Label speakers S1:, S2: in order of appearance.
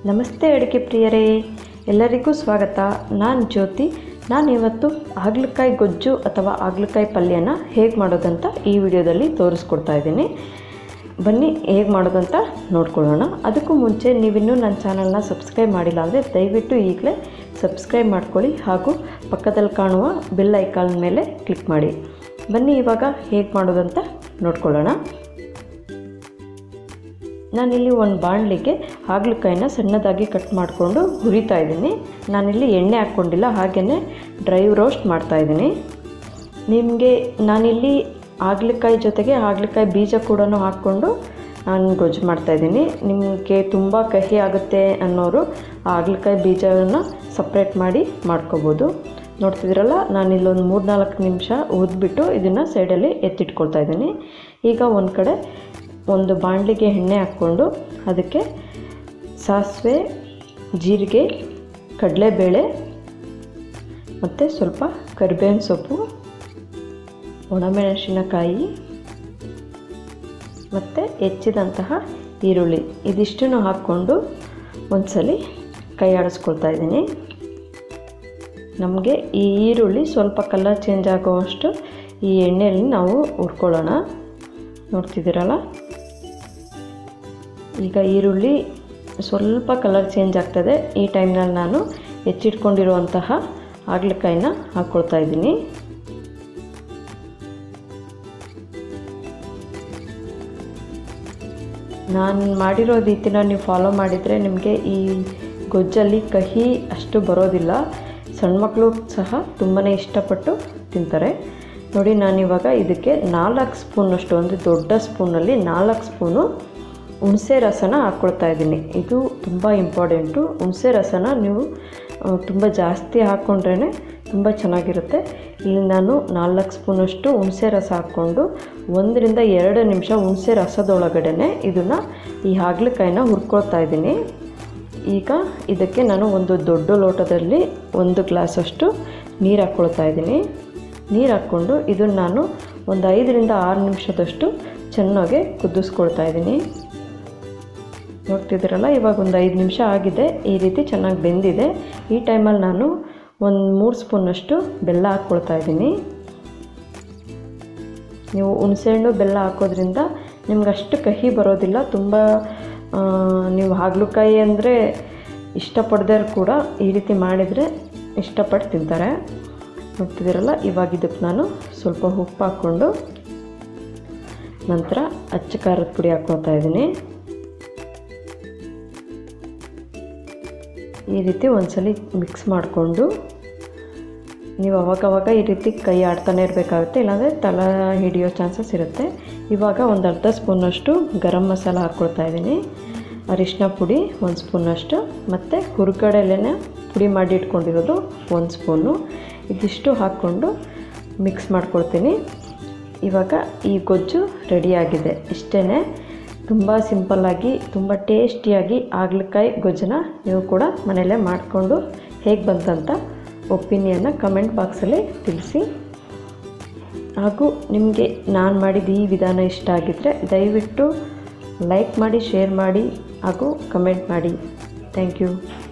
S1: ನಮಸ್ತೆ ಅಡುಗೆ ಪ್ರಿಯರೇ ಎಲ್ಲರಿಗೂ ಸ್ವಾಗತ ನಾನು ಜ್ಯೋತಿ ನಾನು ಇವತ್ತು ಹಾಗಲಕಾಯಿ ಗೊಜ್ಜು ಅಥವಾ ಹಾಗಲಕಾಯಿ ಪಲ್ಯನ ಹೇಗೆ ಮಾಡೋದಂತ ಈ ವಿಡಿಯೋದಲ್ಲಿ ತೋರಿಸ್ಕೊಡ್ತಾ ಇದ್ದೀನಿ ಬನ್ನಿ ಹೇಗೆ ಮಾಡೋದಂತ ನೋಡ್ಕೊಳ್ಳೋಣ ಅದಕ್ಕೂ ಮುಂಚೆ ನೀವಿನ್ನೂ ನನ್ನ ಚಾನಲ್ನ ಸಬ್ಸ್ಕ್ರೈಬ್ ಮಾಡಿಲ್ಲ ಅಂದರೆ ದಯವಿಟ್ಟು ಈಗಲೇ ಸಬ್ಸ್ಕ್ರೈಬ್ ಮಾಡ್ಕೊಳ್ಳಿ ಹಾಗೂ ಪಕ್ಕದಲ್ಲಿ ಕಾಣುವ ಬೆಲ್ ಐಕಾನ್ ಮೇಲೆ ಕ್ಲಿಕ್ ಮಾಡಿ ಬನ್ನಿ ಇವಾಗ ಹೇಗೆ ಮಾಡೋದಂತ ನೋಡ್ಕೊಳ್ಳೋಣ ನಾನಿಲ್ಲಿ ಒಂದು ಬಾಣಲಿಗೆ ಹಾಗಲಕಾಯಿನ ಸಣ್ಣದಾಗಿ ಕಟ್ ಮಾಡಿಕೊಂಡು ಹುರಿತಾ ಇದ್ದೀನಿ ನಾನಿಲ್ಲಿ ಎಣ್ಣೆ ಹಾಕ್ಕೊಂಡಿಲ್ಲ ಹಾಗೆಯೇ ಡ್ರೈ ರೋಸ್ಟ್ ಮಾಡ್ತಾಯಿದ್ದೀನಿ ನಿಮಗೆ ನಾನಿಲ್ಲಿ ಹಾಗಲಕಾಯಿ ಜೊತೆಗೆ ಹಾಗಲಕಾಯಿ ಬೀಜ ಕೂಡ ಹಾಕ್ಕೊಂಡು ನಾನು ಗೊಜ್ಜು ಮಾಡ್ತಾಯಿದ್ದೀನಿ ನಿಮಗೆ ತುಂಬ ಕಹಿ ಆಗುತ್ತೆ ಅನ್ನೋರು ಆ ಹಾಗಲಕಾಯಿ ಬೀಜವನ್ನು ಸಪ್ರೇಟ್ ಮಾಡಿ ಮಾಡ್ಕೋಬೋದು ನೋಡ್ತಿದ್ದೀರಲ್ಲ ನಾನಿಲ್ಲೊಂದು ಮೂರು ನಾಲ್ಕು ನಿಮಿಷ ಉದ್ಬಿಟ್ಟು ಇದನ್ನು ಸೈಡಲ್ಲಿ ಎತ್ತಿಟ್ಕೊಳ್ತಾ ಇದ್ದೀನಿ ಈಗ ಒಂದು ಕಡೆ ಒಂದು ಬಾಣಲಿಗೆ ಎಣ್ಣೆ ಹಾಕ್ಕೊಂಡು ಅದಕ್ಕೆ ಸಾಸಿವೆ ಜೀರಿಗೆ ಕಡಲೆಬೇಳೆ ಮತ್ತು ಸ್ವಲ್ಪ ಕರಿಬೇವಿನ ಸೊಪ್ಪು ಒಣಮೆಣಸಿನಕಾಯಿ ಮತ್ತು ಹೆಚ್ಚಿದಂತಹ ಈರುಳ್ಳಿ ಇದಿಷ್ಟನ್ನು ಹಾಕ್ಕೊಂಡು ಒಂದ್ಸಲಿ ಕೈ ಆಡಿಸ್ಕೊಳ್ತಾ ಇದ್ದೀನಿ ನಮಗೆ ಈ ಈರುಳ್ಳಿ ಸ್ವಲ್ಪ ಕಲರ್ ಚೇಂಜ್ ಆಗುವಷ್ಟು ಈ ಎಣ್ಣೆಯಲ್ಲಿ ನಾವು ಹುರ್ಕೊಳ್ಳೋಣ ನೋಡ್ತಿದ್ದೀರಲ್ಲ ಈಗ ಈರುಳ್ಳಿ ಸ್ವಲ್ಪ ಕಲರ್ ಚೇಂಜ್ ಆಗ್ತದೆ ಈ ಟೈಮ್ನಲ್ಲಿ ನಾನು ಹೆಚ್ಚಿಟ್ಕೊಂಡಿರುವಂತಹ ಹಾಗಲಕಾಯಿನ ಹಾಕ್ಕೊಳ್ತಾ ಇದ್ದೀನಿ ನಾನು ಮಾಡಿರೋ ರೀತಿನ ನೀವು ಫಾಲೋ ಮಾಡಿದರೆ ನಿಮಗೆ ಈ ಗೊಜ್ಜಲ್ಲಿ ಕಹಿ ಅಷ್ಟು ಬರೋದಿಲ್ಲ ಸಣ್ಣ ಮಕ್ಕಳು ಸಹ ತುಂಬಾ ಇಷ್ಟಪಟ್ಟು ತಿಂತಾರೆ ನೋಡಿ ನಾನಿವಾಗ ಇದಕ್ಕೆ ನಾಲ್ಕು ಸ್ಪೂನಷ್ಟು ಒಂದು ದೊಡ್ಡ ಸ್ಪೂನಲ್ಲಿ ನಾಲ್ಕು ಸ್ಪೂನು ಹುಣಸೆ ರಸನ ಹಾಕ್ಕೊಳ್ತಾ ಇದ್ದೀನಿ ಇದು ತುಂಬ ಇಂಪಾರ್ಟೆಂಟು ಹುಣಸೆ ರಸನ ನೀವು ತುಂಬ ಜಾಸ್ತಿ ಹಾಕ್ಕೊಂಡ್ರೇ ತುಂಬ ಚೆನ್ನಾಗಿರುತ್ತೆ ಇಲ್ಲಿ ನಾನು ನಾಲ್ಕು ಸ್ಪೂನಷ್ಟು ಹುಣಸೆ ರಸ ಹಾಕ್ಕೊಂಡು ಒಂದರಿಂದ ಎರಡು ನಿಮಿಷ ಹುಣಸೆ ರಸದೊಳಗಡೆ ಇದನ್ನು ಈ ಹಾಗಲಕಾಯಿನ ಹುರ್ಕೊಳ್ತಾ ಇದ್ದೀನಿ ಈಗ ಇದಕ್ಕೆ ನಾನು ಒಂದು ದೊಡ್ಡ ಲೋಟದಲ್ಲಿ ಒಂದು ಗ್ಲಾಸಷ್ಟು ನೀರು ಹಾಕ್ಕೊಳ್ತಾ ಇದ್ದೀನಿ ನೀರು ಹಾಕ್ಕೊಂಡು ಇದನ್ನು ನಾನು ಒಂದು ಐದರಿಂದ ಆರು ನಿಮಿಷದಷ್ಟು ಚೆನ್ನಾಗಿ ಕುದಿಸ್ಕೊಳ್ತಾ ಇದ್ದೀನಿ ನೋಡ್ತಿದ್ದೀರಲ್ಲ ಇವಾಗ ಒಂದು ಐದು ನಿಮಿಷ ಆಗಿದೆ ಈ ರೀತಿ ಚೆನ್ನಾಗಿ ಬೆಂದಿದೆ ಈ ಟೈಮಲ್ಲಿ ನಾನು ಒಂದು ಮೂರು ಸ್ಪೂನಷ್ಟು ಬೆಲ್ಲ ಹಾಕ್ಕೊಳ್ತಾ ಇದ್ದೀನಿ ನೀವು ಹುಣಸೆಹಣ್ಣು ಬೆಲ್ಲ ಹಾಕೋದ್ರಿಂದ ನಿಮ್ಗೆ ಅಷ್ಟು ಕಹಿ ಬರೋದಿಲ್ಲ ತುಂಬ ನೀವು ಹಾಗಲಕಾಯಿ ಅಂದರೆ ಇಷ್ಟಪಡದೇ ಕೂಡ ಈ ರೀತಿ ಮಾಡಿದರೆ ಇಷ್ಟಪಟ್ಟು ತಿಂತಾರೆ ನೋಡ್ತಿದ್ದೀರಲ್ಲ ಇವಾಗ ಇದಕ್ಕೆ ನಾನು ಸ್ವಲ್ಪ ಉಪ್ಪು ಹಾಕ್ಕೊಂಡು ನಂತರ ಅಚ್ಚ ಖಾರದ ಪುಡಿ ಹಾಕ್ಕೊತಾ ಇದ್ದೀನಿ ಈ ರೀತಿ ಒಂದ್ಸಲಿ ಮಿಕ್ಸ್ ಮಾಡಿಕೊಂಡು ನೀವು ಅವಾಗವಾಗ ಈ ರೀತಿ ಕೈ ಆಡ್ತಾನೆ ಇರಬೇಕಾಗುತ್ತೆ ಇಲ್ಲಾಂದರೆ ತಲ ಹಿಡಿಯೋ ಚಾನ್ಸಸ್ ಇರುತ್ತೆ ಇವಾಗ ಒಂದು ಅರ್ಧ ಸ್ಪೂನಷ್ಟು ಗರಂ ಮಸಾಲ ಹಾಕ್ಕೊಳ್ತಾ ಇದ್ದೀನಿ ಅರಿಶಿನ ಪುಡಿ ಒಂದು ಸ್ಪೂನಷ್ಟು ಮತ್ತು ಹುರ್ಗಡೆಲೆನ ಪುಡಿ ಮಾಡಿ ಇಟ್ಕೊಂಡಿರೋದು ಒಂದು ಸ್ಪೂನು ಇದಿಷ್ಟು ಹಾಕ್ಕೊಂಡು ಮಿಕ್ಸ್ ಮಾಡ್ಕೊಳ್ತೀನಿ ಇವಾಗ ಈ ಗೊಜ್ಜು ರೆಡಿಯಾಗಿದೆ ಇಷ್ಟೇ ತುಂಬ ಸಿಂಪಲ್ಲಾಗಿ ತುಂಬ ಟೇಸ್ಟಿಯಾಗಿ ಹಾಗಲಕಾಯಿ ಗೊಜ್ಜನ್ನ ನೀವು ಕೂಡ ಮನೆಯಲ್ಲೇ ಮಾಡಿಕೊಂಡು ಹೇಗೆ ಬಂತಂತ ಒಪಿನಿಯನ್ನ ಕಮೆಂಟ್ ಬಾಕ್ಸಲ್ಲಿ ತಿಳಿಸಿ ಹಾಗೂ ನಿಮಗೆ ನಾನು ಮಾಡಿದ ಈ ವಿಧಾನ ಇಷ್ಟ ಆಗಿದ್ದರೆ ದಯವಿಟ್ಟು ಲೈಕ್ ಮಾಡಿ ಶೇರ್ ಮಾಡಿ ಹಾಗೂ ಕಮೆಂಟ್ ಮಾಡಿ ಥ್ಯಾಂಕ್ ಯು